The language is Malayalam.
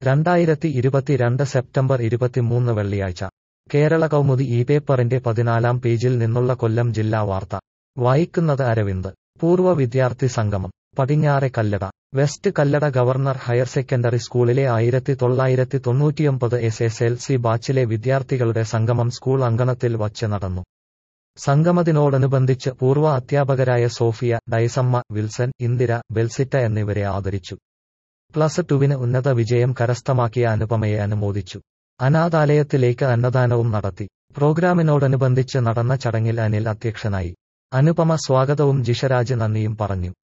രണ്ടായിരത്തി ഇരുപത്തിരണ്ട് സെപ്റ്റംബർ ഇരുപത്തിമൂന്ന് വെള്ളിയാഴ്ച കേരള കൗമുദി ഈ പേപ്പറിന്റെ പതിനാലാം പേജിൽ നിന്നുള്ള കൊല്ലം ജില്ലാ വാർത്ത വായിക്കുന്നത് അരവിന്ദ് പൂർവ്വ വിദ്യാർത്ഥി സംഗമം പടിഞ്ഞാറെ Kallada west Kallada government higher secondary സ്കൂളിലെ ആയിരത്തി തൊള്ളായിരത്തി തൊണ്ണൂറ്റിയൊമ്പത് എസ് എസ് എൽ സി ബാച്ചിലെ വിദ്യാർത്ഥികളുടെ സംഗമം സ്കൂൾ അങ്കണത്തിൽ വച്ച് നടന്നു സംഗമത്തിനോടനുബന്ധിച്ച് പൂർവ്വ അധ്യാപകരായ സോഫിയ ഡൈസമ്മ വിൽസൺ ഇന്ദിര ബെൽസിറ്റ എന്നിവരെ ആദരിച്ചു പ്ലസ് ടുവിന് ഉന്നത വിജയം കരസ്ഥമാക്കിയ അനുപമയെ അനുമോദിച്ചു അനാഥാലയത്തിലേക്ക് അന്നദാനവും നടത്തി പ്രോഗ്രാമിനോടനുബന്ധിച്ച് നടന്ന ചടങ്ങിൽ അനിൽ അധ്യക്ഷനായി അനുപമ സ്വാഗതവും ജിഷരാജ് നന്ദിയും പറഞ്ഞു